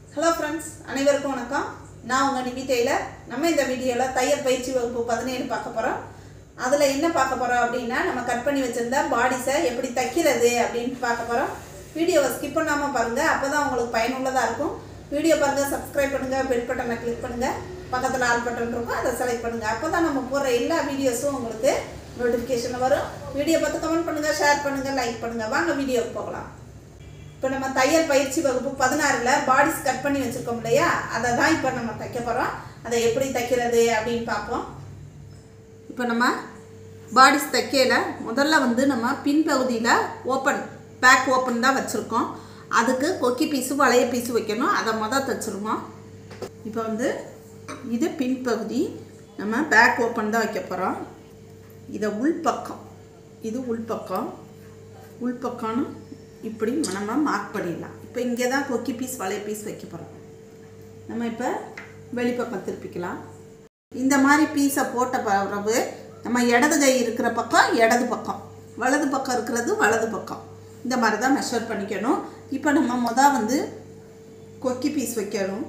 hello friends அனைவருக்கும் வணக்கம் நான் உங்கள் நிவி டெய்லர் நம்ம இந்த வீடியோவில் தையல் பயிற்சி வகுப்பு பதினேழு பார்க்க போகிறோம் அதில் என்ன பார்க்க போகிறோம் அப்படின்னா நம்ம கட் பண்ணி வச்சுருந்த பாடிஸை எப்படி தைக்கிறது அப்படின்னு பார்க்க போகிறோம் வீடியோவை ஸ்கிப் பண்ணாமல் பாருங்கள் அப்போ தான் உங்களுக்கு பயனுள்ளதாக இருக்கும் வீடியோ பாருங்கள் சப்ஸ்கிரைப் பண்ணுங்கள் பெல் பட்டனை கிளிக் பண்ணுங்கள் பக்கத்தில் ஆல் பட்டன் இருக்கும் அதை செலக்ட் பண்ணுங்கள் அப்போ தான் நம்ம போடுற எல்லா வீடியோஸும் உங்களுக்கு நோட்டிஃபிகேஷன் வரும் வீடியோ பார்த்து கமெண்ட் பண்ணுங்கள் ஷேர் பண்ணுங்கள் லைக் பண்ணுங்கள் வாங்க வீடியோவுக்கு போகலாம் இப்போ நம்ம தையல் பயிற்சி வகுப்பு பதினாறில் பாடிஸ் கட் பண்ணி வச்சுருக்கோம் இல்லையா அதை தான் இப்போ நம்ம தைக்க போகிறோம் அதை எப்படி தைக்கிறது அப்படின்னு பார்ப்போம் இப்போ நம்ம பாடிஸ் தைக்கல முதல்ல வந்து நம்ம பின்பகுதியில் ஓப்பன் பேக் ஓப்பன் தான் வச்சுருக்கோம் அதுக்கு கொக்கி பீஸு வளைய பீஸு வைக்கணும் அதை மொதல் தைச்சிருவோம் இப்போ வந்து இது பின்பகுதி நம்ம பேக் ஓப்பன் தான் வைக்க போகிறோம் இதை உள்பக்கம் இது உள்பக்கம் உள்பக்கம்னு இப்படி நம்ம மார்க் பண்ணிடலாம் இப்போ இங்கே தான் கொக்கி பீஸ் வளைய பீஸ் வைக்க போகிறோம் நம்ம இப்போ வெளிப்பக்கம் திருப்பிக்கலாம் இந்த மாதிரி பீஸை போட்ட பிறகு நம்ம இடது கை இருக்கிற பக்கம் இடது பக்கம் வலது பக்கம் இருக்கிறது வலது பக்கம் இந்த மாதிரி தான் மெஷர் பண்ணிக்கணும் இப்போ நம்ம மொதல் வந்து கொக்கி பீஸ் வைக்கணும்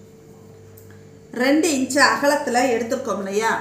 ரெண்டு இன்ச்சு அகலத்தில் எடுத்திருக்கோம் இல்லையா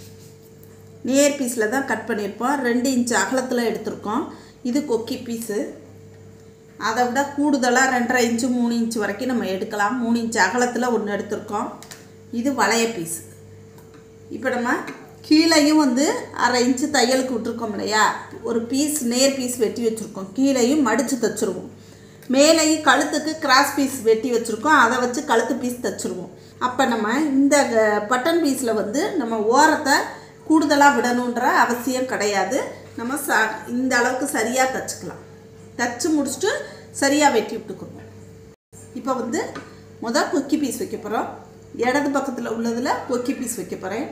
நேர் பீஸில் தான் கட் பண்ணியிருப்போம் ரெண்டு இன்ச்சு அகலத்தில் எடுத்திருக்கோம் இது கொக்கி பீஸு அதை விட கூடுதலாக ரெண்டரை இன்ச்சு மூணு இன்ச்சு வரைக்கும் நம்ம எடுக்கலாம் மூணு இன்ச்சு அகலத்தில் ஒன்று எடுத்திருக்கோம் இது வளைய பீஸ் இப்போ நம்ம கீழேயும் வந்து அரை இன்ச்சு தையலுக்கு விட்டுருக்கோம் இல்லையா ஒரு பீஸ் நேர் பீஸ் வெட்டி வச்சுருக்கோம் கீழேயும் மடித்து தைச்சிருவோம் மேலேயும் கழுத்துக்கு கிராஸ் பீஸ் வெட்டி வச்சுருக்கோம் அதை வச்சு கழுத்து பீஸ் தைச்சிருவோம் அப்போ நம்ம இந்த பட்டன் பீஸில் வந்து நம்ம ஓரத்தை கூடுதலாக விடணுன்ற அவசியம் கிடையாது நம்ம ச இந்த அளவுக்கு சரியாக தைச்சிக்கலாம் தைச்சி முடிச்சுட்டு சரியாக வெட்டி விட்டுக்குறோம் இப்போ வந்து முதல் கொக்கி பீஸ் வைக்க போகிறோம் இடது பக்கத்தில் உள்ளதில் கொக்கி பீஸ் வைக்க போகிறேன்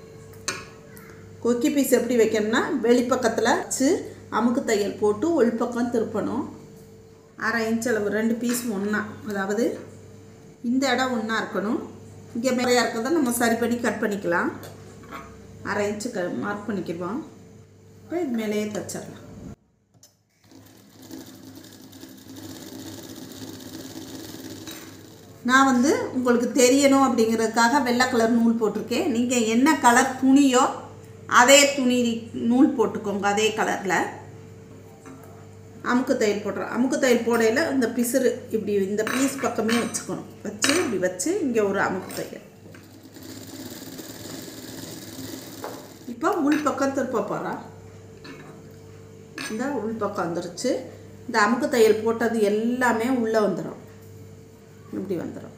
கொக்கி பீஸ் எப்படி வைக்கணும்னா வெளிப்பக்கத்தில் வச்சு அமுக்கு தையல் போட்டு உள்பக்கம் திருப்பணும் அரை இன்ச் அளவு ரெண்டு பீஸ் ஒன்றா அதாவது இந்த இடம் ஒன்றா இருக்கணும் இங்கே மேலையாக இருக்கிறத நம்ம சரி பண்ணி கட் பண்ணிக்கலாம் அரை இன்ச்சு க மார்க் பண்ணிக்கிடுவோம் இப்போ இது மேலேயே தைச்சிடலாம் நான் வந்து உங்களுக்கு தெரியணும் அப்படிங்கிறதுக்காக வெள்ளை கலர் நூல் போட்டிருக்கேன் நீங்கள் என்ன கலர் துணியோ அதே துணி நூல் போட்டுக்கோங்க அதே கலரில் அமுக்கு தையல் போடுறோம் அமுக்கு தையல் போடையில் இந்த பிசுறு இப்படி இந்த பீஸ் பக்கமே வச்சுக்கணும் வச்சு இப்படி வச்சு இங்கே ஒரு அமுக்கு தையல் இப்போ உள் பக்கம் திருப்ப போகிறோம் இந்த உள் பக்கம் வந்துருச்சு இந்த அமுக்கு தையல் போட்டது எல்லாமே உள்ளே வந்துடும் இப்படி வந்துடும்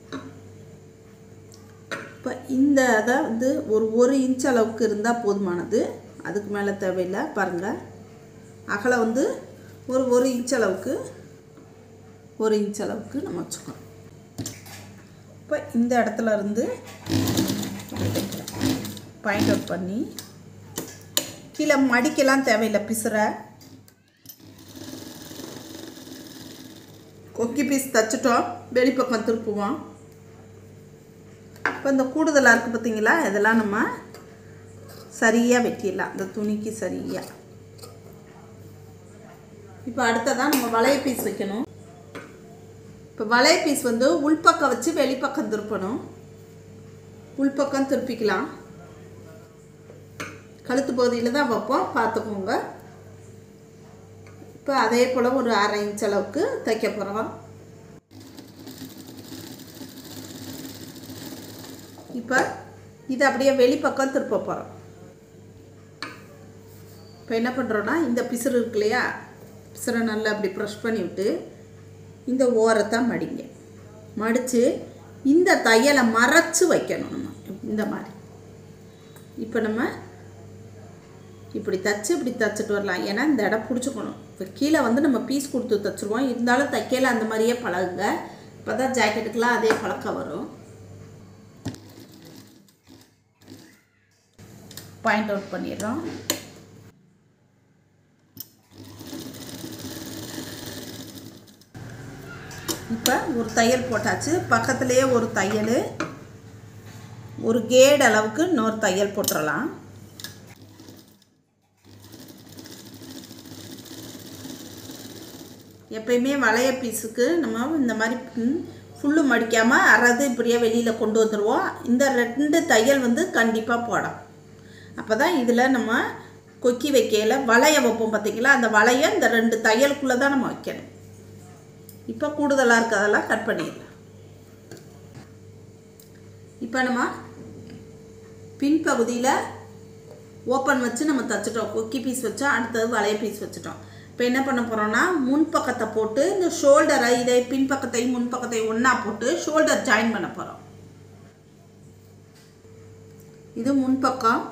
இப்போ இந்த இதை வந்து ஒரு ஒரு இன்ச் அளவுக்கு இருந்தால் போதுமானது அதுக்கு மேலே தேவையில்லை பாருங்கள் அகலம் வந்து ஒரு ஒரு இன்ச் அளவுக்கு ஒரு இன்ச் அளவுக்கு நம்ம வச்சுக்கணும் இப்போ இந்த இடத்துல இருந்து பாயிண்ட் அவுட் பண்ணி கீழே மடிக்கலாம் தேவையில்லை பிசுற கொக்கி பீஸ் தைச்சிட்டோம் வெளிப்பக்கம் திருப்புவோம் இப்போ இந்த கூடுதலாக இருக்குது பார்த்தீங்களா இதெல்லாம் நம்ம சரியாக வெட்டிடலாம் இந்த துணிக்கு சரியாக இப்போ அடுத்ததான் நம்ம வளைய பீஸ் வைக்கணும் இப்போ வளைய பீஸ் வந்து உள்பக்கம் வச்சு வெளிப்பக்கம் திருப்பணும் உள்பக்கம் திருப்பிக்கலாம் கழுத்து பகுதியில் தான் வைப்போம் பார்த்துக்கோங்க இப்போ அதே போல் ஒரு அரை இன்ச் அளவுக்கு தைக்க போகிறோம் இப்போ இது அப்படியே வெளிப்பக்கம் திருப்ப போகிறோம் இப்போ என்ன பண்ணுறோன்னா இந்த பிசுறு இருக்கு இல்லையா பிசுரை நல்லா அப்படி ப்ரெஷ் பண்ணி விட்டு இந்த ஓரத்தை மடிங்க மடித்து இந்த தையலை மறைச்சி வைக்கணும் நம்ம இந்த மாதிரி இப்போ நம்ம இப்படி தச்சு இப்படி தச்சுட்டு வரலாம் ஏன்னா இந்த இடம் பிடிச்சிக்கணும் இப்போ கீழே வந்து நம்ம பீஸ் கொடுத்து தைச்சிருவோம் இருந்தாலும் தைக்கையில் அந்த மாதிரியே பழகுங்க இப்போ தான் ஜாக்கெட்டுக்கெலாம் அதே பழக்கம் வரும் பாயிண்ட் அவுட் பண்ணிடுறோம் இப்போ ஒரு தையல் போட்டாச்சு பக்கத்துலேயே ஒரு தையல் ஒரு கேடு அளவுக்கு இன்னொரு தையல் போட்டுடலாம் எப்பயுமே வளைய பீஸுக்கு நம்ம இந்த மாதிரி ஃபுல்லு மடிக்காமல் அறது இப்படியே வெளியில் கொண்டு வந்துடுவோம் இந்த ரெண்டு தையல் வந்து கண்டிப்பாக போடும் அப்போ தான் இதில் நம்ம கொக்கி வைக்கையில் வளைய வைப்போம் பார்த்தீங்களா அந்த வளைய இந்த ரெண்டு தையலுக்குள்ளே தான் நம்ம வைக்கணும் இப்போ கூடுதலாக இருக்கிறதெல்லாம் கட் பண்ணிடலாம் இப்போ நம்ம பின்பகுதியில் ஓப்பன் வச்சு நம்ம தச்சுட்டோம் கொக்கி பீஸ் வச்சா அடுத்தது வளைய பீஸ் வச்சுட்டோம் இப்போ என்ன பண்ண போகிறோம்னா முன்பக்கத்தை போட்டு இந்த ஷோல்டரை இதை பின்பக்கத்தையும் முன்பக்கத்தையும் ஒன்றா போட்டு ஷோல்டர் ஜாயின் பண்ண போகிறோம் இது முன்பக்கம்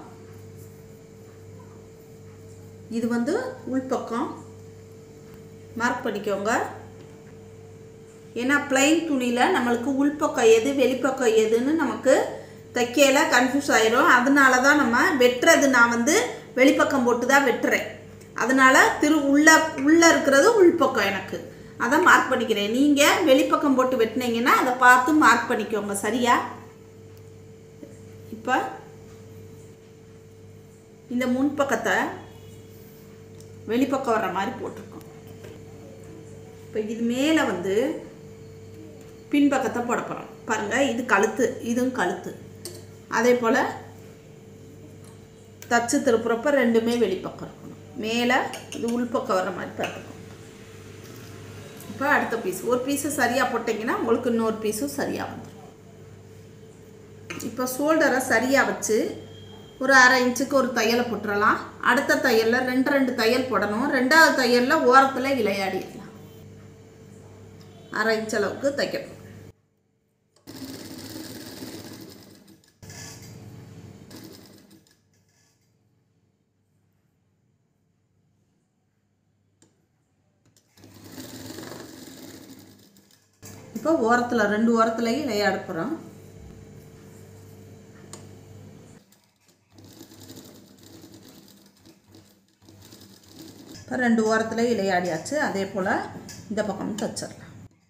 இது வந்து உள்பக்கம் மார்க் பண்ணிக்கோங்க ஏன்னா பிளைன் துணியில் நம்மளுக்கு உள்பக்கம் எது வெளிப்பக்கம் எதுன்னு நமக்கு தைக்கையில கன்ஃபியூஸ் ஆயிரும் அதனால தான் நம்ம வெட்டுறது நான் வந்து வெளிப்பக்கம் போட்டு தான் வெட்டுறேன் அதனால திரு உள்ள உள்ளே இருக்கிறது உள்பக்கம் எனக்கு அதை மார்க் பண்ணிக்கிறேன் நீங்கள் வெளிப்பக்கம் போட்டு வெட்டினீங்கன்னா அதை பார்த்து மார்க் பண்ணிக்கோங்க சரியா இப்போ இந்த முன்பக்கத்தை வெளிப்பக்கம் வர்ற மாதிரி போட்டிருக்கோம் இப்போ இது மேலே வந்து பின்பக்கத்தை போட போகிறோம் பாருங்கள் இது கழுத்து இதுவும் கழுத்து அதே போல் தச்சு திருப்புறப்ப ரெண்டுமே வெளிப்பக்கம் இருக்கணும் மேலே இது உள்பக்கம் வர்ற மாதிரி பார்த்துக்கணும் இப்போ அடுத்த பீஸ் ஒரு பீஸு சரியாக போட்டிங்கன்னா உங்களுக்கு இன்னொரு பீஸும் சரியாக வந்துடும் இப்போ ஷோல்டரை சரியாக வச்சு ஒரு அரை இன்ச்சுக்கு ஒரு தையலை போட்டுறலாம் அடுத்த தையலில் ரெண்டு ரெண்டு தையல் போடணும் ரெண்டாவது தையலில் ஓரத்தில் விளையாடிடலாம் அரை இன்ச் அளவுக்கு தைக்கணும் இப்போ ஓரத்தில் ரெண்டு ஓரத்துலையும் விளையாட போகிறோம் இப்போ ரெண்டு ஓரத்துலையும் விளையாடியாச்சு அதே போல் இந்த பக்கமும் தச்சிடலாம்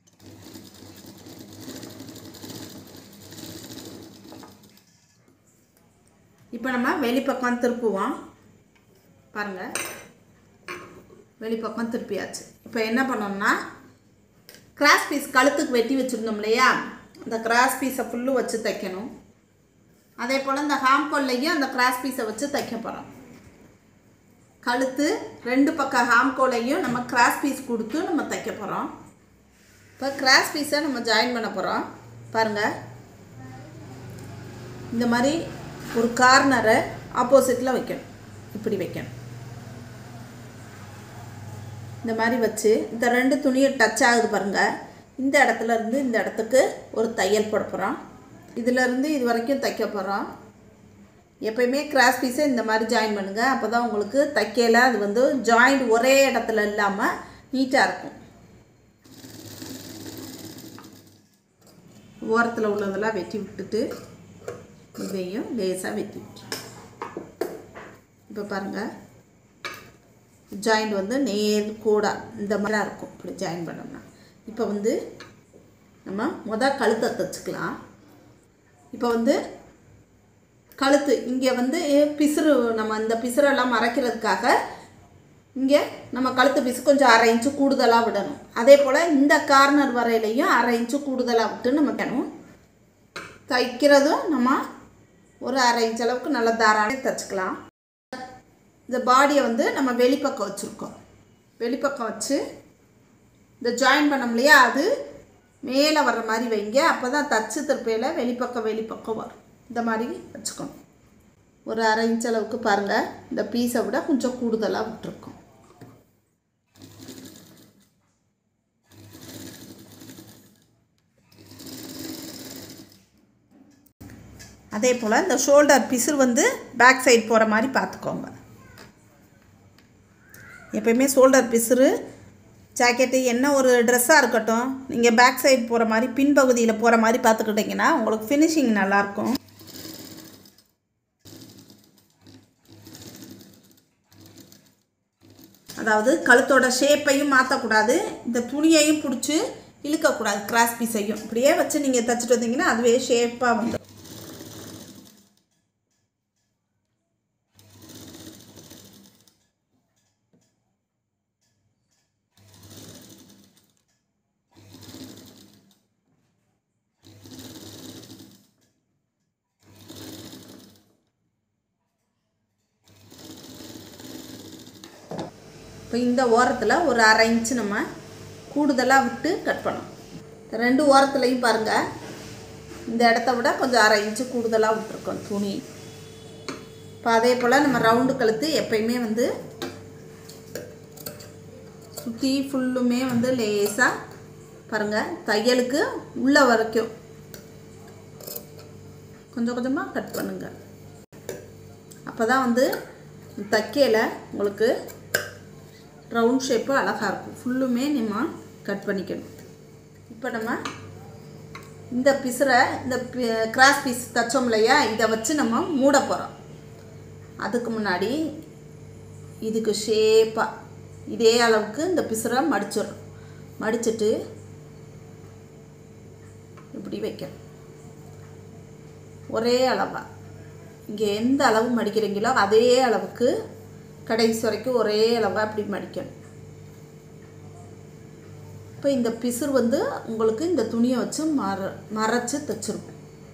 இப்போ நம்ம வெளிப்பக்கம் திருப்புவோம் பாருங்கள் வெளிப்பக்கம் திருப்பியாச்சு இப்போ என்ன பண்ணோம்னா கிராஸ் பீஸ் கழுத்துக்கு வெட்டி வச்சுருந்தோம் இல்லையா அந்த கிராஸ் பீஸை ஃபுல்லு வச்சு தைக்கணும் அதே போல் இந்த ஹாம்கோல்லையும் அந்த கிராஸ் பீஸை வச்சு தைக்க போகிறோம் கழுத்து ரெண்டு பக்கம் ஹாம்கோலையும் நம்ம கிராஸ் பீஸ் கொடுத்து நம்ம தைக்க போகிறோம் இப்போ கிராஸ் பீஸை நம்ம ஜாயின் பண்ண போகிறோம் பாருங்கள் இந்த மாதிரி ஒரு கார்னரை ஆப்போசிட்டில் வைக்கணும் இப்படி வைக்கணும் இந்த மாதிரி வச்சு இந்த ரெண்டு துணியும் டச் ஆகுது பாருங்கள் இந்த இடத்துல இருந்து இந்த இடத்துக்கு ஒரு தையல் போட போகிறோம் இதிலேருந்து இது வரைக்கும் தைக்க போகிறோம் எப்பயுமே கிராஸ் பீஸை இந்த மாதிரி ஜாயின் பண்ணுங்கள் அப்போ தான் உங்களுக்கு தைக்கையில் அது வந்து ஜாயிண்ட் ஒரே இடத்துல இல்லாமல் நீட்டாக இருக்கும் ஓரத்தில் உள்ளதெல்லாம் வெட்டி விட்டுட்டு இதையும் லேசாக வெட்டி விட்டு இப்போ பாருங்கள் ஜாயிண்ட் வந்து நேர் கூடா இந்த மாதிரிலாம் இருக்கும் இப்படி ஜாயின் பண்ணோம்னா இப்போ வந்து நம்ம மொதல் கழுத்தை தைச்சிக்கலாம் இப்போ வந்து கழுத்து இங்கே வந்து பிசுறு நம்ம இந்த பிசுறெல்லாம் மறைக்கிறதுக்காக இங்கே நம்ம கழுத்து பீஸ் கொஞ்சம் அரை இன்ச்சு கூடுதலாக விடணும் அதே போல் இந்த கார்னர் வரையிலையும் அரை இன்ச்சு கூடுதலாக விட்டு நம்ம வைக்கணும் தைக்கிறதும் நம்ம ஒரு அரை இன்ச் அளவுக்கு நல்லா தாராளம் தைச்சிக்கலாம் இந்த பாடியை வந்து நம்ம வெளிப்பக்கம் வச்சுருக்கோம் வெளிப்பக்கம் வச்சு இந்த ஜாயின் பண்ணோம் இல்லையா அது மேலே வர்ற மாதிரி வைங்க அப்போ தான் தச்சு திருப்பையில் வெளிப்பக்கம் வெளிப்பக்கம் வரும் இந்த மாதிரி வச்சுக்கணும் ஒரு அரை இன்ச் அளவுக்கு பாருங்கள் இந்த பீஸை விட கொஞ்சம் கூடுதலாக விட்டுருக்கோம் அதே போல் இந்த ஷோல்டர் பிசுறு வந்து பேக் சைடு போகிற மாதிரி பார்த்துக்கோங்க எப்பயுமே ஷோல்டர் பிசுறு ஜாக்கெட்டு என்ன ஒரு ட்ரெஸ்ஸாக இருக்கட்டும் நீங்கள் பேக் சைடு போகிற மாதிரி பின்பகுதியில் போகிற மாதிரி பார்த்துக்கிட்டிங்கன்னா உங்களுக்கு ஃபினிஷிங் நல்லாயிருக்கும் அதாவது கழுத்தோட ஷேப்பையும் மாற்றக்கூடாது இந்த துணியையும் பிடிச்சி இழுக்கக்கூடாது கிராஸ் பீஸையும் இப்படியே வச்சு நீங்கள் தைச்சிட்டு வந்தீங்கன்னா அதுவே ஷேப்பாக வந்துடும் இப்போ இந்த ஓரத்தில் ஒரு அரை இன்ச்சு நம்ம கூடுதலாக விட்டு கட் பண்ணணும் ரெண்டு ஓரத்துலையும் பாருங்கள் இந்த இடத்த விட கொஞ்சம் அரை இன்ச்சு கூடுதலாக விட்டுருக்கோம் துணி இப்போ அதே போல் நம்ம ரவுண்டு கழுத்து எப்பயுமே வந்து சுற்றி ஃபுல்லுமே வந்து லேசாக பாருங்கள் தையலுக்கு உள்ள வரைக்கும் கொஞ்சம் கொஞ்சமாக கட் பண்ணுங்கள் அப்போ தான் வந்து தைக்கையில் உங்களுக்கு ரவுண்ட் ஷேப்பு அழகாக இருக்கும் ஃபுல்லுமே நம்ம கட் பண்ணிக்கணும் இப்போ நம்ம இந்த பிசுரை இந்த கிராஸ் பீஸ் தைச்சோம் இல்லையா இதை வச்சு நம்ம மூட போகிறோம் அதுக்கு முன்னாடி இதுக்கு ஷேப்பாக இதே அளவுக்கு இந்த பிசுரை மடிச்சிடணும் மடிச்சிட்டு இப்படி வைக்கணும் ஒரே அளவாக இங்கே எந்த அளவு மடிக்கிறீங்களோ அதே அளவுக்கு கடைசி வரைக்கும் ஒரே அளவாக அப்படி மடிக்கணும் இப்போ இந்த பிசுறு வந்து உங்களுக்கு இந்த துணியை வச்சு மற மறைச்சி தைச்சிருக்கும்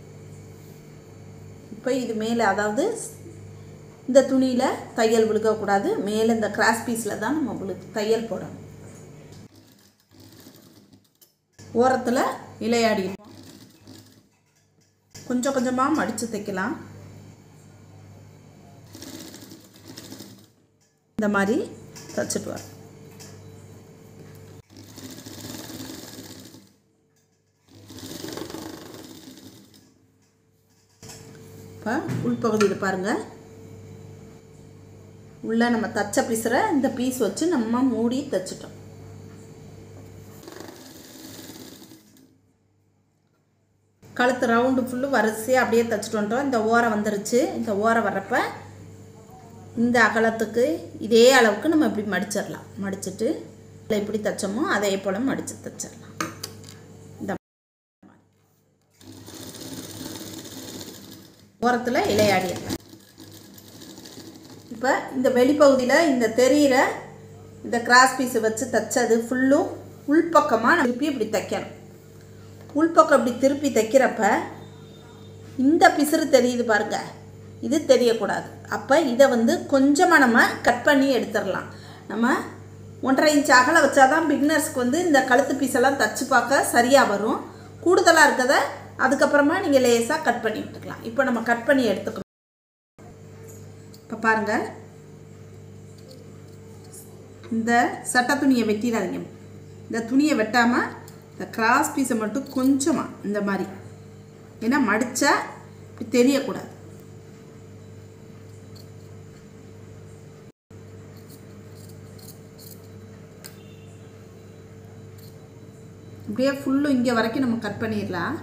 இப்போ இது மேலே அதாவது இந்த துணியில் தையல் விழுகக்கூடாது மேலே இந்த கிராஸ் பீஸில் தான் நம்ம விழு தையல் போடணும் ஓரத்தில் இலையாடி கொஞ்சம் கொஞ்சமாக மடித்து தைக்கலாம் இந்த மாதிரி தைச்சிட்டு வர இப்போ உள்பகுதியில் பாருங்கள் உள்ளே நம்ம தச்ச பீஸரை இந்த பீஸ் வச்சு நம்ம மூடி தைச்சிட்டோம் கழுத்து ரவுண்டு ஃபுல்லு வரிசையாக அப்படியே தைச்சிட்டு வந்துட்டோம் இந்த ஓரம் வந்துருச்சு இந்த ஓரம் வர்றப்ப இந்த அகலத்துக்கு இதே அளவுக்கு நம்ம இப்படி மடிச்சிடலாம் மடிச்சுட்டு இல்லை எப்படி தைச்சோமோ அதே போல் மடித்து தைச்சிடலாம் இந்த ஓரத்தில் இலையாடிடலாம் இப்போ இந்த வெளிப்பகுதியில் இந்த தெரிகிற இந்த கிராஸ் பீஸை வச்சு தைச்சது ஃபுல்லும் உள்பக்கமாக திருப்பி இப்படி தைக்கணும் உள்பக்கம் இப்படி திருப்பி தைக்கிறப்ப இந்த பிசுறு தெரியுது பாருங்க இது தெரியக்கூடாது அப்போ இதை வந்து கொஞ்சமாக நம்ம கட் பண்ணி எடுத்துடலாம் நம்ம ஒன்றரை இன்ச் அகல வச்சாதான் பிகினர்ஸ்க்கு வந்து இந்த கழுத்து பீஸெல்லாம் தச்சு பார்க்க சரியாக வரும் கூடுதலாக இருக்கதை அதுக்கப்புறமா நீங்கள் லேசாக கட் பண்ணி விட்டுக்கலாம் இப்போ நம்ம கட் பண்ணி எடுத்துக்கணும் இப்போ பாருங்கள் இந்த சட்டை துணியை வெட்டிடாதீங்க இந்த துணியை வெட்டாமல் இந்த கிராஸ் பீஸை மட்டும் கொஞ்சமாக இந்த மாதிரி ஏன்னா மடித்தா இப்படி தெரியக்கூடாது இப்படியே ஃபுல்லும் இங்கே வரைக்கும் நம்ம கட் பண்ணிடலாம்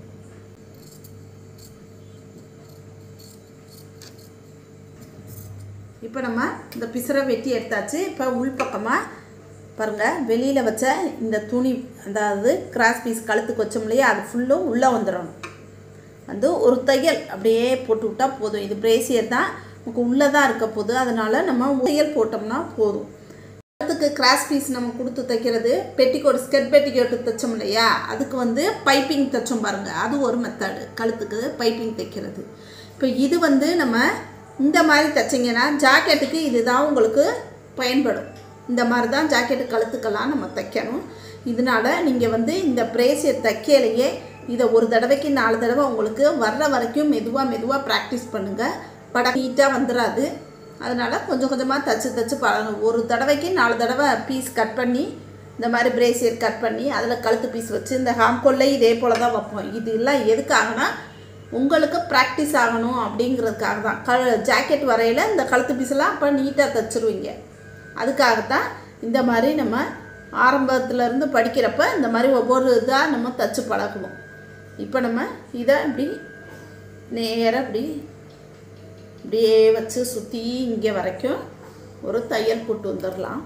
இப்போ நம்ம இந்த பிசுரை வெட்டி எடுத்தாச்சு இப்போ உள்பக்கமாக பாருங்கள் வெளியில் வச்ச இந்த துணி அதாவது கிராஸ் பீஸ் கழுத்துக்கு வச்சோம் இல்லையா அது ஃபுல்லும் உள்ளே வந்துடணும் வந்து ஒரு தையல் அப்படியே போட்டு விட்டால் போதும் இது பிரேசியர் தான் நமக்கு உள்ளே தான் இருக்க போகுது அதனால் நம்ம தையல் போட்டோம்னா போதும் கழுத்துக்கு கிராஸ் பீஸ் நம்ம கொடுத்து தைக்கிறது பெட்டிக்கோட் ஸ்கெட் பெட்டிக்கோட்டு தைச்சோம் இல்லையா அதுக்கு வந்து பைப்பிங் தைச்சோம் பாருங்கள் அது ஒரு மெத்தடு கழுத்துக்கு பைப்பிங் தைக்கிறது இப்போ இது வந்து நம்ம இந்த மாதிரி தைச்சிங்கன்னா ஜாக்கெட்டுக்கு இதுதான் உங்களுக்கு பயன்படும் இந்த மாதிரி தான் ஜாக்கெட்டு கழுத்துக்கெல்லாம் நம்ம தைக்கணும் இதனால் நீங்கள் வந்து இந்த பிரேசியர் தைக்கலையே இதை ஒரு தடவைக்கு நாலு தடவை உங்களுக்கு வர்ற வரைக்கும் மெதுவாக மெதுவாக ப்ராக்டிஸ் பண்ணுங்கள் படம் நீட்டாக வந்துடாது அதனால் கொஞ்சம் கொஞ்சமாக தச்சு தச்சு பழகணும் ஒரு தடவைக்கு நாலு தடவை பீஸ் கட் பண்ணி இந்த மாதிரி பிரேசியர் கட் பண்ணி அதில் கழுத்து பீஸ் வச்சு இந்த ஹாம்கோல்லே இதே போல் தான் வைப்போம் இது எல்லாம் எதுக்காகனா உங்களுக்கு ப்ராக்டிஸ் ஆகணும் அப்படிங்கிறதுக்காக தான் க ஜாக்கெட் வரையில் இந்த கழுத்து பீஸெல்லாம் அப்போ நீட்டாக தைச்சிருவீங்க அதுக்காகத்தான் இந்த மாதிரி நம்ம ஆரம்பத்துலேருந்து படிக்கிறப்ப இந்த மாதிரி ஒவ்வொரு இதாக நம்ம தச்சு பழகுவோம் இப்போ நம்ம இதை இப்படி நேராக இப்படி இப்படியே வச்சு சுற்றி இங்கே வரைக்கும் ஒரு தையல் போட்டு வந்துடலாம்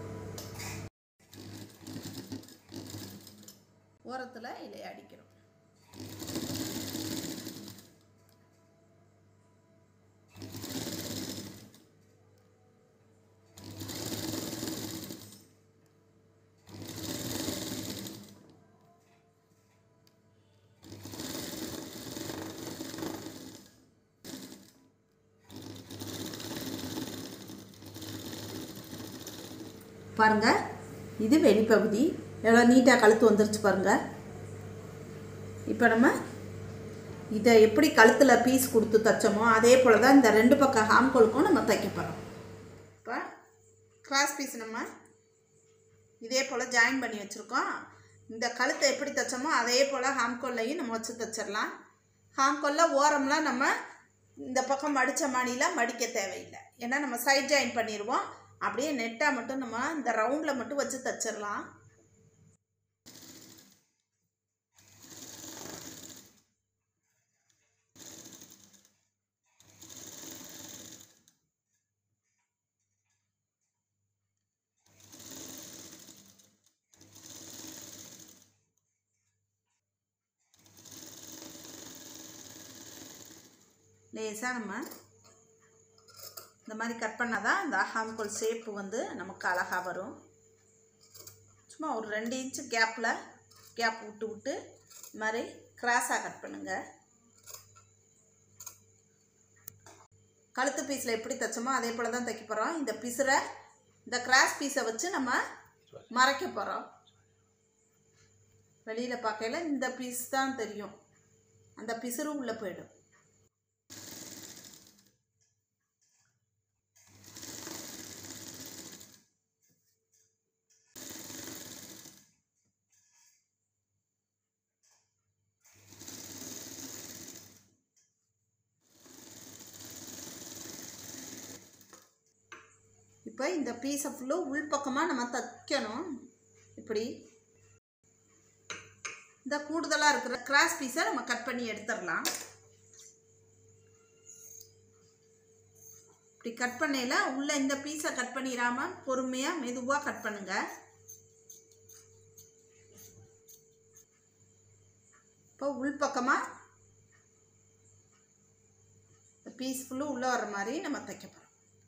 ஓரத்தில் இலை அடிக்கிறோம் பாருங்கள் இது வெளிப்பகுதி எவ்வளோ நீட்டாக கழுத்து வந்துருச்சு பாருங்கள் இப்போ நம்ம இதை எப்படி கழுத்தில் பீஸ் கொடுத்து தைச்சோமோ அதே போல் தான் இந்த ரெண்டு பக்கம் ஹாம்கோலுக்கும் நம்ம தைக்க போகிறோம் இப்போ கிராஸ் பீஸ் நம்ம இதே போல் ஜாயின் பண்ணி வச்சுருக்கோம் இந்த கழுத்தை எப்படி தைச்சோமோ அதே போல் ஹாம்கோல்லையும் நம்ம வச்சு தைச்சிடலாம் ஹாம்கோலில் ஓரம்லாம் நம்ம இந்த பக்கம் மடித்த மாடியில் மடிக்க தேவையில்லை ஏன்னா நம்ம சைட் ஜாயின் பண்ணிடுவோம் அப்படியே நெட்டாக மட்டும் நம்ம இந்த ரவுண்டில் மட்டும் வச்சு தைச்சிடலாம் லேசாக நம்ம இந்த மாதிரி கட் பண்ணால் தான் இந்த ஹாம்கோல் ஷேப்பு வந்து நமக்கு அழகாக வரும் சும்மா ஒரு ரெண்டு இன்ச்சு கேப்பில் கேப் விட்டு விட்டு இது மாதிரி கிராஸாக கட் பண்ணுங்கள் கழுத்து பீஸில் எப்படி தைச்சோமோ அதே போல் தான் தைக்க போகிறோம் இந்த பிசுரை இந்த கிராஸ் பீஸை வச்சு நம்ம மறைக்க போகிறோம் வெளியில் பார்க்கையில இந்த பீஸ் தான் தெரியும் அந்த பிசுறு உள்ளே போயிடும் இப்போ இந்த பீஸை ஃபுல்லும் உள்பக்கமாக நம்ம தைக்கணும் இப்படி இந்த கூடுதலாக இருக்கிற கிராஸ் பீஸை நம்ம கட் பண்ணி எடுத்துடலாம் இப்படி கட் பண்ணையில் உள்ள இந்த பீஸை கட் பண்ணிடாம பொறுமையாக மெதுவாக கட் பண்ணுங்க இப்போ உள்பக்கமாக பீஸ் ஃபுல்லும் உள்ளே வர்ற மாதிரி நம்ம தைக்க போகிறோம்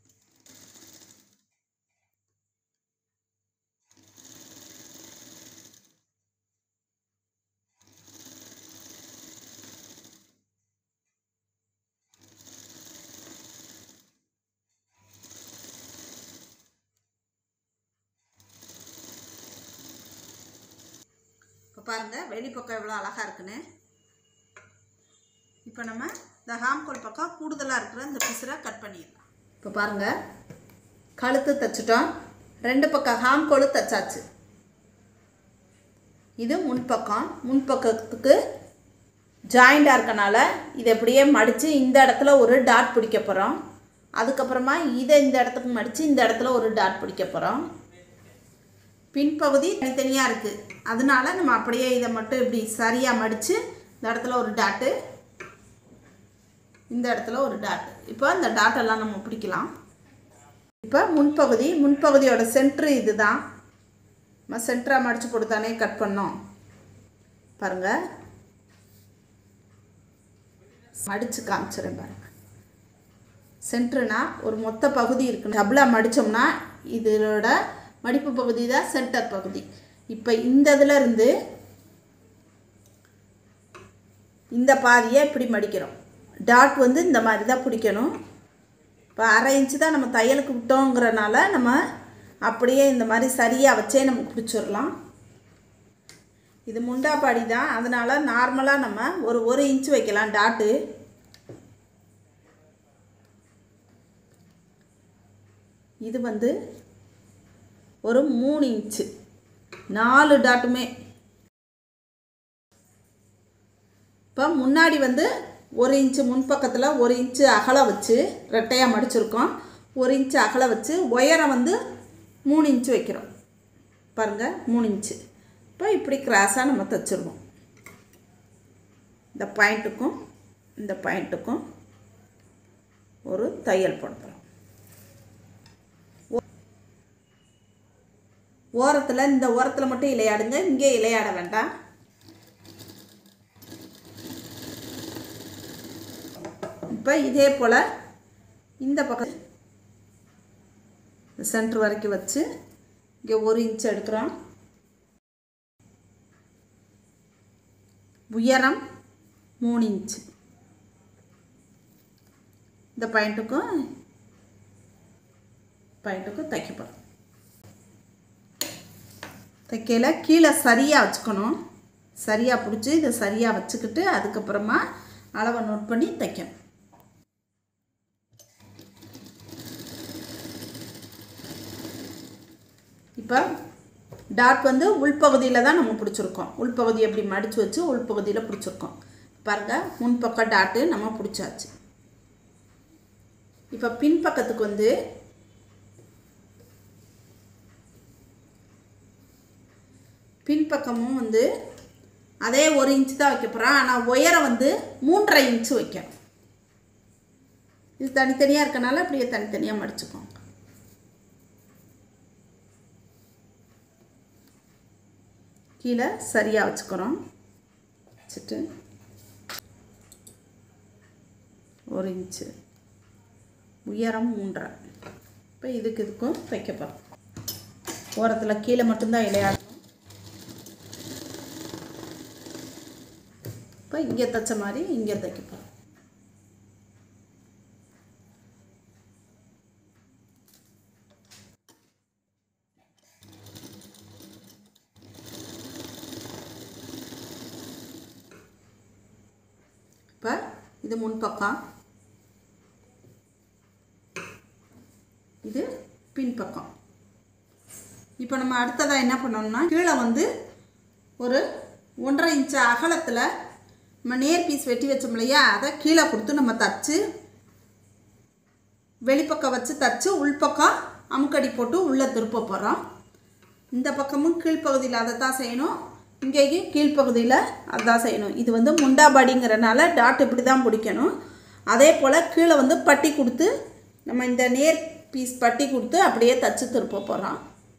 இப்போ பாருங்கள் வெளிப்பக்கம் எவ்வளோ அழகாக இருக்குன்னு இப்போ நம்ம இந்த ஹாம்கோல் பக்கம் கூடுதலாக இருக்கிற இந்த பிசுரை கட் பண்ணிடலாம் இப்போ பாருங்கள் கழுத்து தைச்சிட்டோம் ரெண்டு பக்கம் ஹாம்கோலு தைச்சாச்சு இது முன்பக்கம் முன்பக்கத்துக்கு ஜாயிண்டாக இருக்கனால இதை அப்படியே மடித்து இந்த இடத்துல ஒரு டாட் பிடிக்க போகிறோம் அதுக்கப்புறமா இதை இந்த இடத்துக்கு மடித்து இந்த இடத்துல ஒரு டாட் பிடிக்க போகிறோம் பின்பகுதி தனித்தனியாக இருக்குது அதனால நம்ம அப்படியே இதை மட்டும் இப்படி சரியாக மடித்து இந்த இடத்துல ஒரு டாட்டு இந்த இடத்துல ஒரு டாட் இப்போ இந்த டாட்டெல்லாம் நம்ம பிடிக்கலாம் இப்போ முன்பகுதி முன்பகுதியோட சென்ட்ரு இது தான் நம்ம சென்டராக மடித்து போட்டு தானே கட் பண்ணோம் பாருங்கள் மடித்து காமிச்சிடுறேன் பாருங்கள் சென்ட்ருனா ஒரு மொத்த பகுதி இருக்கு டபுளாக மடித்தோம்னா இதோட மடிப்பு பகுதி தான் சென்டர் பகுதி இப்போ இந்த இதுல இருந்து இந்த பாதியை இப்படி மடிக்கிறோம் டாட் வந்து இந்த மாதிரி தான் பிடிக்கணும் இப்போ அரை இன்ச்சு தான் நம்ம தையலுக்கு விட்டோங்கிறனால நம்ம அப்படியே இந்த மாதிரி சரியாக வச்சே நம்ம பிடிச்சிடலாம் இது முண்டாப்பாடி தான் அதனால் நார்மலாக நம்ம ஒரு ஒரு இன்ச்சு வைக்கலாம் டாட்டு இது வந்து ஒரு மூணு இன்ச்சு நாலு டாட்டுமே இப்போ முன்னாடி வந்து ஒரு இன்ச்சு முன்பக்கத்தில் ஒரு இன்ச்சு அகலம் வச்சு ரெட்டையாக மடிச்சிருக்கோம் ஒரு இன்ச்சு அகலம் வச்சு உயரம் வந்து மூணு இன்ச்சு வைக்கிறோம் பாருங்கள் மூணு இன்ச்சு இப்போ இப்படி கிராஸாக நம்ம தைச்சிருவோம் இந்த பாயிண்ட்டுக்கும் இந்த பாயிண்ட்டுக்கும் ஒரு தையல் போடுறோம் ஓரத்தில் இந்த ஓரத்தில் மட்டும் இலையாடுங்க இங்கே இலையாட வேண்டாம் இப்போ இதே போல் இந்த பக்கம் சென்டர் வரைக்கும் வச்சு இங்கே ஒரு இன்ச் எடுக்கிறோம் உயரம் மூணு இன்ச்சு இந்த பாயிண்ட்டுக்கும் பாயிண்ட்டுக்கும் தைக்க போகிறோம் தைக்கையில் கீழே சரியாக வச்சுக்கணும் சரியாக பிடிச்சி இதை சரியாக வச்சுக்கிட்டு அதுக்கப்புறமா அளவை நோட் பண்ணி தைக்கணும் இப்போ டாட் வந்து உள்பகுதியில் தான் நம்ம பிடிச்சிருக்கோம் உள்பகுதி எப்படி மடித்து வச்சு உள்பகுதியில் பிடிச்சிருக்கோம் பாருங்கள் முன்பக்கம் டாட்டு நம்ம பிடிச்சாச்சு இப்போ பின்பக்கத்துக்கு வந்து பின்பக்கமும் வந்து அதே ஒரு இன்ச்சு தான் வைக்க போகிறோம் ஆனால் உயரம் வந்து மூன்றரை இன்ச்சு வைக்கணும் இது தனித்தனியாக இருக்கனால அப்படியே தனித்தனியாக மடிச்சுக்கோங்க கீழே சரியாக வச்சுக்கிறோம் வச்சுட்டு ஒரு இன்ச்சு உயரம் மூன்றரை இப்போ இதுக்கு இதுக்கும் தைக்க போகிறோம் ஓரத்தில் கீழே மட்டும்தான் இலையாடணும் இப்போ இங்கே தைச்ச மாதிரி இங்கே தைக்க போகிறோம் இப்போ இது முன்பக்கம் இது பின்பக்கம் இப்போ நம்ம அடுத்ததாக என்ன பண்ணோம்னா கீழே வந்து ஒரு ஒன்றரை இன்ச்சு அகலத்தில் நம்ம நேர் பீஸ் வெட்டி வச்சோம் இல்லையா அதை கீழே கொடுத்து நம்ம தச்சு வெளிப்பக்கம் வச்சு தச்சு உள்பக்கம் அமுக்கடி போட்டு உள்ளே திருப்ப போகிறோம் இந்த பக்கமும் கீழ்ப்பகுதியில் அதை தான் செய்யணும் இங்கேயும் கீழ்ப்பகுதியில் அதான் செய்யணும் இது வந்து முண்டாபாடிங்கிறனால டாட் இப்படி தான் பிடிக்கணும் அதே போல் கீழே வந்து பட்டி கொடுத்து நம்ம இந்த நேர் பீஸ் பட்டி கொடுத்து அப்படியே தச்சு திருப்ப போகிறோம்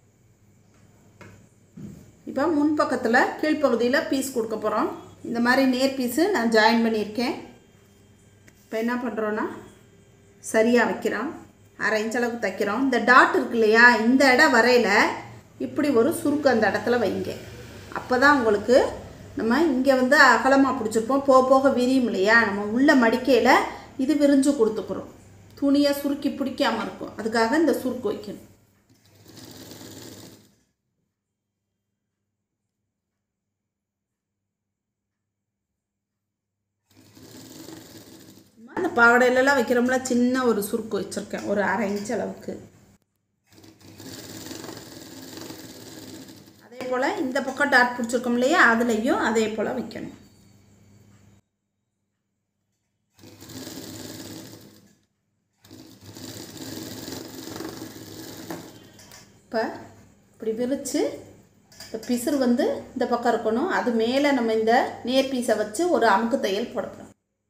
இப்போ முன்பக்கத்தில் கீழ்ப்பகுதியில் பீஸ் கொடுக்க போகிறோம் இந்த மாதிரி நேர் பீஸு நான் ஜாயின் பண்ணியிருக்கேன் இப்போ என்ன பண்ணுறோன்னா சரியாக வைக்கிறோம் அரை இன்ச் அளவுக்கு தைக்கிறோம் இந்த டாட் இருக்கு இல்லையா இந்த இடம் வரையில் இப்படி ஒரு சுருக்கு அந்த இடத்துல வைங்க அப்போ தான் உங்களுக்கு நம்ம இங்கே வந்து அகலமாக பிடிச்சிருப்போம் போக போக விரியும் இல்லையா நம்ம உள்ள மடிக்கையில் இது விரிஞ்சு கொடுத்துக்குறோம் துணியை சுருக்கி பிடிக்காமல் இருக்கும் அதுக்காக இந்த சுருக்கு வைக்கணும் அந்த பாவடையிலலாம் வைக்கிறோம்ல சின்ன ஒரு சுருக்கு வச்சுருக்கேன் ஒரு அரை இன்ச் அளவுக்கு அதே போல் இந்த பக்கம் டாட் பிடிச்சிருக்கோம் இல்லையா அதுலேயும் அதே போல் வைக்கணும் இப்போ இப்படி விரித்து இந்த பிசுறு வந்து இந்த பக்கம் இருக்கணும் அது மேலே நம்ம இந்த நேர் பீஸை வச்சு ஒரு அமுக்கு தையல் போடணும்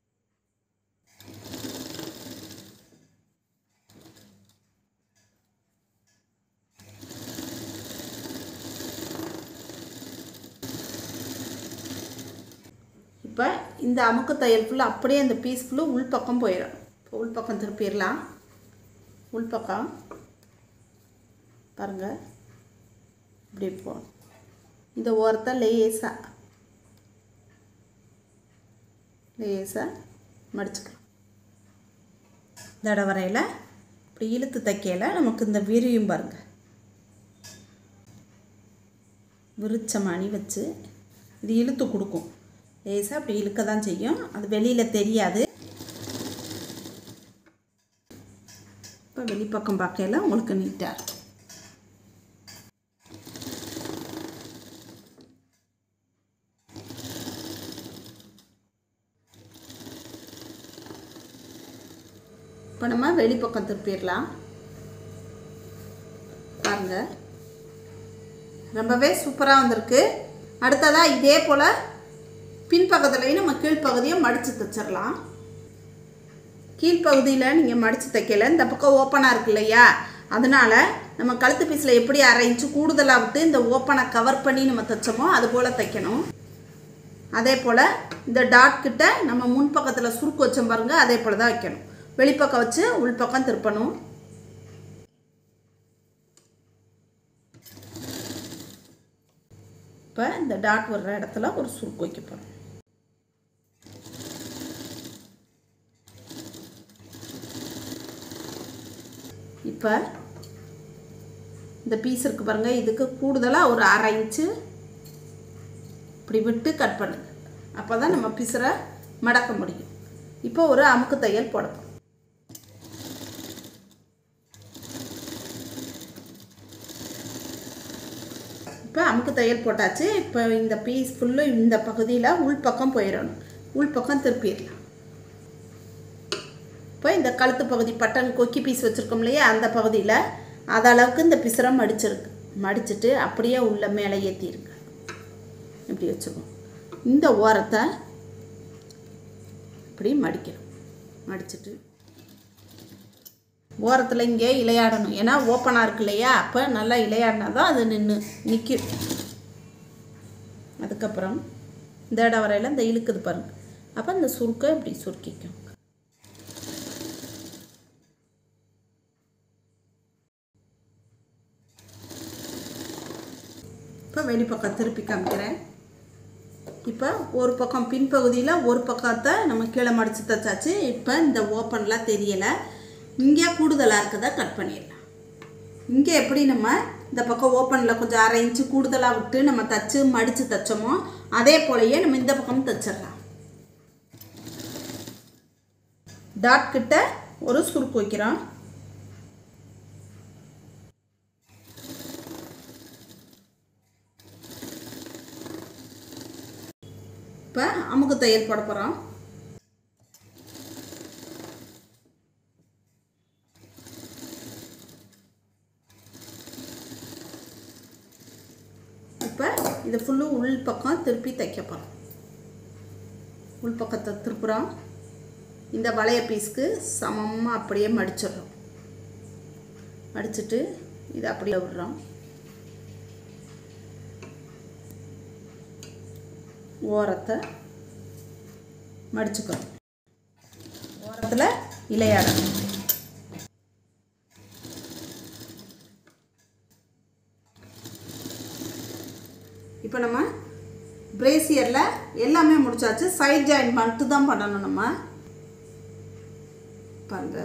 இப்போ இந்த அமுக்கு தையல் ஃபுல்லாக அப்படியே அந்த பீஸ் ஃபுல்லு உள்பக்கம் போயிடும் இப்போ உள்பக்கம் திருப்பிடலாம் உள்பக்கம் பாருங்கள் இப்படி போ இந்த ஓரத்தை லேசாக லேசாக மடிச்சுக்கலாம் தட வரையில் இப்படி இழுத்து தைக்கையில் நமக்கு இந்த விரியும் பாருங்கள் விரிச்ச மணி வச்சு இது இழுத்து கொடுக்கும் லேசாக அப்படி இழுக்க தான் செய்யும் அது வெளியில் தெரியாது இப்போ வெளிப்பக்கம் பார்க்கையில் உங்களுக்கு நீட்டாக இருக்கும் இப்போ நம்ம வெளிப்பக்கம் திருப்பிடலாம் பாருங்க ரொம்பவே சூப்பராக வந்திருக்கு அடுத்ததாக இதே போல் பின்பக்கத்துலேயும் நம்ம கீழ்ப்பகுதியை மடித்து தைச்சிடலாம் கீழ்ப்பகுதியில் நீங்கள் மடித்து தைக்கல இந்த பக்கம் ஓப்பனாக இருக்கு இல்லையா அதனால் நம்ம கழுத்து பீஸில் எப்படி அரை இன்ச்சு கூடுதலாக விட்டு இந்த ஓப்பனை கவர் பண்ணி நம்ம தைச்சோமோ அது போல் தைக்கணும் அதே போல் இந்த டாட் கிட்ட நம்ம முன்பக்கத்தில் சுருக்கு வச்சோம் பாருங்கள் அதே போல் தான் வைக்கணும் வெளிப்பக்கம் வச்சு உள்பக்கம் திருப்பணும் இப்போ இந்த டாட் வர்ற இடத்துல ஒரு சுருக்கு வைக்க போகிறோம் இப்போ இந்த பீஸ் இருக்குது பாருங்கள் இதுக்கு கூடுதலாக ஒரு அரை இன்ச்சு இப்படி விட்டு கட் பண்ணுங்க அப்போ தான் நம்ம பிசுரை மடக்க முடியும் இப்போ ஒரு அமுக்கு தையல் போடணும் இப்போ அமுக்கு தையல் போட்டாச்சு இப்போ இந்த பீஸ் ஃபுல்லும் இந்த பகுதியில் உள்பக்கம் போயிடணும் உள்பக்கம் திருப்பிடலாம் இப்போ இந்த கழுத்து பகுதி பட்டன் கொக்கி பீஸ் வச்சுருக்கோம் இல்லையா அந்த பகுதியில் அது அளவுக்கு இந்த பிசுரை மடிச்சிருக்கு மடிச்சுட்டு அப்படியே உள்ள மேலே ஏற்றிருக்கு இப்படி வச்சுருக்கோம் இந்த ஓரத்தை இப்படி மடிக்கணும் மடிச்சுட்டு ஓரத்தில் இங்கே இலையாடணும் ஏன்னா ஓப்பனாக இருக்கு இல்லையா அப்போ நல்லா இலையாடினா தான் அது நின்று நிற்கும் அதுக்கப்புறம் இந்த இடம் வரையில் இந்த இழுக்குது பாருங்க அப்போ இந்த சுருக்கை இப்படி சுருக்கிக்கும் இப்போ வெளிப்பக்கம் திருப்பி காமிக்கிறேன் இப்போ ஒரு பக்கம் பின்பகுதியில் ஒரு பக்கத்தை நம்ம கீழே மடித்து தைச்சாச்சு இப்போ இந்த ஓப்பன்லாம் தெரியலை இங்கே கூடுதலாக இருக்கதை கட் பண்ணிடலாம் இங்கே எப்படி நம்ம இந்த பக்கம் ஓப்பனில் கொஞ்சம் அரை இன்ச்சு கூடுதலாக விட்டு நம்ம தச்சு மடித்து தைச்சோமோ அதே போலயே நம்ம இந்த பக்கம் தைச்சிடலாம் டாட் கிட்ட ஒரு சுருக்கு வைக்கிறோம் இப்போ அமுக்கு தையல் போட போகிறோம் இப்போ இது ஃபுல்லும் உள் பக்கம் திருப்பி தைக்க போகிறோம் உள் பக்கத்தை திருப்புறோம் இந்த வளைய பீஸ்க்கு சமமாக அப்படியே மடிச்சிடுறோம் மடிச்சிட்டு இதை அப்படியே விடுறோம் ஓரத்தை மடிச்சுக்கணும் ஓரத்தில் இலையாடணும் இப்போ நம்ம பிரேசியரில் எல்லாமே முடிச்சாச்சு சைட் ஜாயின் மட்டும் தான் பண்ணணும் நம்ம பாருங்க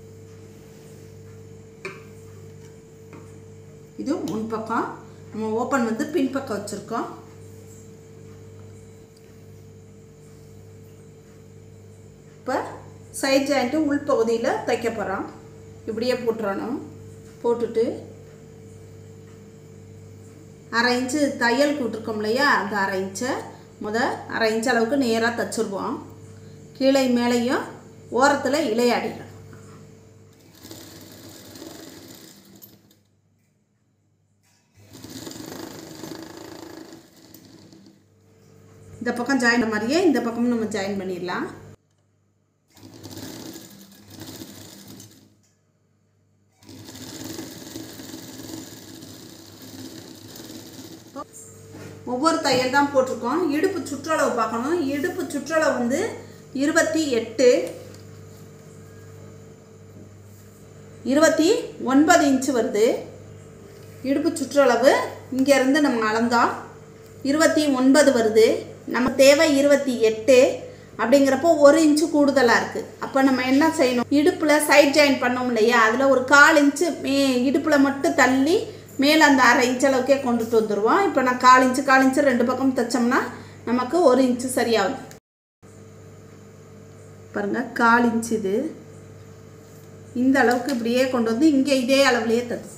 இது முன்பக்கம் நம்ம ஓப்பன் வந்து பின்பக்கம் வச்சுருக்கோம் இப்போ சைட் ஜாயிண்ட்டு உள்பகுதியில் தைக்க போகிறோம் இப்படியே போட்டுறணும் போட்டுட்டு அரை இன்ச்சு தையல் கூட்டிருக்கோம் இல்லையா அந்த அரை இன்ச்சை முத அரை இன்ச் அளவுக்கு நேராக தைச்சிருவோம் கீழே மேலேயும் ஓரத்தில் இலையாடிடும் இந்த பக்கம் ஜாயின் மாதிரியே இந்த பக்கமும் நம்ம ஜாயின் பண்ணிடலாம் ஒவ்வொரு தையல் தான் போட்டிருக்கோம் இடுப்பு சுற்றளவு பார்க்கணும் இடுப்பு சுற்றளவு வந்து இருபத்தி எட்டு இருபத்தி ஒன்பது இன்ச்சு வருது இடுப்பு சுற்றளவு இங்கேருந்து நம்ம அளந்தோம் இருபத்தி ஒன்பது வருது நம்ம தேவை இருபத்தி எட்டு அப்படிங்கிறப்போ ஒரு இன்ச்சு கூடுதலாக இருக்குது அப்போ நம்ம என்ன செய்யணும் இடுப்பில் சைட் ஜாயின் பண்ணோம் இல்லையா அதில் ஒரு கால் இன்ச்சு மே இடுப்பில் மட்டும் தள்ளி மேலே அந்த அரை இன்ச் அளவுக்கே கொண்டுட்டு வந்துடுவோம் இப்போ நான் கால் இன்ச்சு கால் இன்ச்சு ரெண்டு பக்கம் தைச்சோம்னா நமக்கு ஒரு இன்ச்சு சரியாகும் பாருங்கள் கால் இன்ச்சு இது இந்த அளவுக்கு இப்படியே கொண்டு வந்து இங்கே இதே அளவுலேயே தச்சு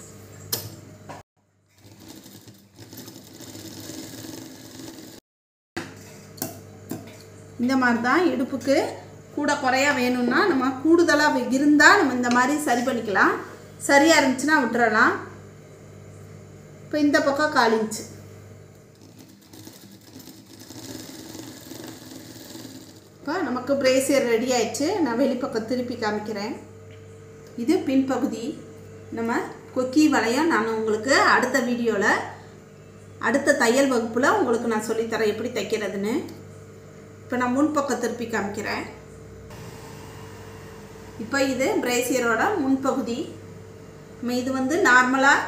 இந்த மாதிரி தான் இடுப்புக்கு கூட குறையா வேணும்னா நம்ம கூடுதலாக இருந்தால் நம்ம இந்த மாதிரி சரி பண்ணிக்கலாம் சரியாக இருந்துச்சுன்னா விட்டுறலாம் இப்போ இந்த பக்கம் கால் இன்ச்சு இப்போ நமக்கு பிரேசியர் ரெடி ஆயிடுச்சு நான் வெளிப்பக்கம் திருப்பி காமிக்கிறேன் இது பின்பகுதி நம்ம கொக்கி வளையம் நான் உங்களுக்கு அடுத்த வீடியோவில் அடுத்த தையல் வகுப்பில் உங்களுக்கு நான் சொல்லித்தரேன் எப்படி தைக்கிறதுன்னு இப்போ நான் முன்பக்கம் திருப்பி காமிக்கிறேன் இப்போ இது பிரேசியரோட முன்பகுதி நம்ம இது வந்து நார்மலாக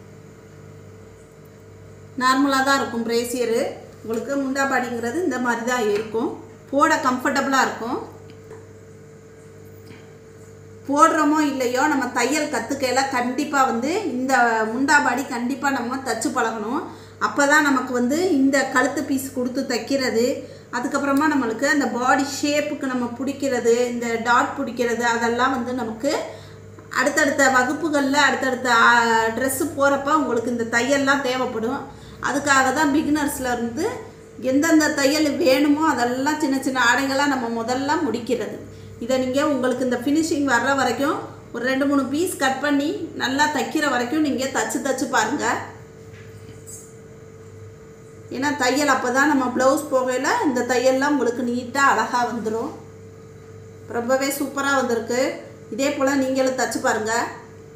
நார்மலாக தான் இருக்கும் பிரேசியரு உங்களுக்கு முண்டாபாடிங்கிறது இந்த மாதிரி தான் இருக்கும் போட கம்ஃபர்டபுளாக இருக்கும் போடுறோமோ இல்லையோ நம்ம தையல் கற்றுக்கையில கண்டிப்பாக வந்து இந்த முண்டா பாடி கண்டிப்பாக நம்ம தச்சு பழகணும் அப்போ தான் நமக்கு வந்து இந்த கழுத்து பீஸ் கொடுத்து தைக்கிறது அதுக்கப்புறமா நம்மளுக்கு அந்த பாடி ஷேப்புக்கு நம்ம பிடிக்கிறது இந்த டாட் பிடிக்கிறது அதெல்லாம் வந்து நமக்கு அடுத்தடுத்த வகுப்புகளில் அடுத்தடுத்த ட்ரெஸ்ஸு போகிறப்ப உங்களுக்கு இந்த தையல்லாம் தேவைப்படும் அதுக்காக தான் பிகினர்ஸில் இருந்து எந்தெந்த தையல் வேணுமோ அதெல்லாம் சின்ன சின்ன ஆடைகளாக நம்ம முதல்ல முடிக்கிறது இதை நீங்கள் உங்களுக்கு இந்த ஃபினிஷிங் வர்ற வரைக்கும் ஒரு ரெண்டு மூணு பீஸ் கட் பண்ணி நல்லா தைக்கிற வரைக்கும் நீங்கள் தச்சு தச்சு பாருங்கள் ஏன்னா தையல் அப்போ தான் நம்ம ப்ளவுஸ் போகையில் இந்த தையல்லாம் உங்களுக்கு நீட்டாக அழகாக வந்துடும் ரொம்பவே சூப்பராக வந்திருக்கு இதே போல் நீங்களும் தச்சு பாருங்கள்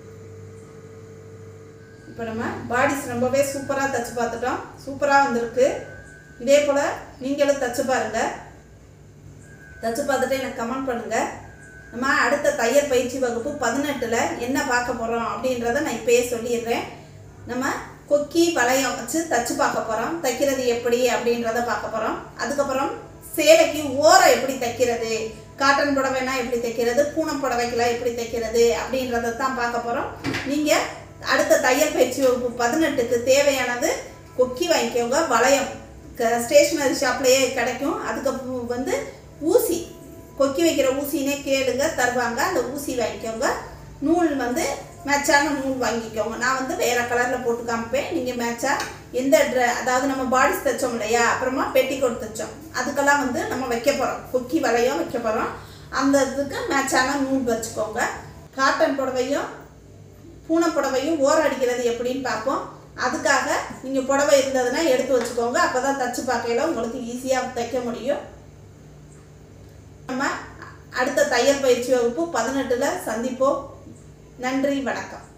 இப்போ நம்ம பாடிஸ் ரொம்பவே சூப்பராக தச்சு பார்த்துட்டோம் சூப்பராக வந்திருக்கு இதே போல் நீங்களும் தச்சு பாருங்கள் தச்சு பார்த்துட்டு எனக்கு கமெண்ட் பண்ணுங்கள் நம்ம அடுத்த தையல் பயிற்சி வகுப்பு பதினெட்டில் என்ன பார்க்க போகிறோம் அப்படின்றத நான் இப்போயே சொல்லிடுறேன் நம்ம கொக்கி வளையம் வச்சு தச்சு பார்க்க போகிறோம் தைக்கிறது எப்படி அப்படின்றத பார்க்க போகிறோம் அதுக்கப்புறம் சேலைக்கு ஓரம் எப்படி தைக்கிறது காட்டன் புடவைனா எப்படி தைக்கிறது பூனம் புடவைக்கெல்லாம் எப்படி தைக்கிறது அப்படின்றத தான் பார்க்க போகிறோம் நீங்கள் அடுத்த தையல் பயிற்சி வகுப்பு பதினெட்டுக்கு தேவையானது கொக்கி வாங்கிக்கோங்க வளையம் ஸ்டேஷ்னரி ஷாப்லேயே கிடைக்கும் அதுக்கப்புறம் வந்து ஊசி கொக்கி வைக்கிற ஊசினே கேளுங்க தருவாங்க அந்த ஊசி வாங்கிக்கோங்க நூல் வந்து மேட்சான நூல் வாங்கிக்கோங்க நான் வந்து வேறு கலரில் போட்டு காமிப்பேன் நீங்கள் மேட்சாக எந்த ட்ர அதாவது நம்ம பாடிஸ் தைச்சோம் இல்லையா அப்புறமா பெட்டிக்கோட் தைச்சோம் அதுக்கெல்லாம் வந்து நம்ம வைக்க போகிறோம் கொக்கி வலையும் வைக்க போகிறோம் அந்த இதுக்கு மேட்சான நூல் வச்சுக்கோங்க காட்டன் புடவையும் பூனை புடவையும் ஓரம் அடிக்கிறது எப்படின்னு பார்ப்போம் அதுக்காக நீங்கள் புடவை இருந்ததுன்னா எடுத்து வச்சுக்கோங்க அப்போ தான் தச்சு பார்க்கையில உங்களுக்கு ஈஸியாக தைக்க முடியும் நம்ம அடுத்த தையல் பயிற்சி வகுப்பு பதினெட்டில் சந்திப்போம் நன்றி வணக்கம்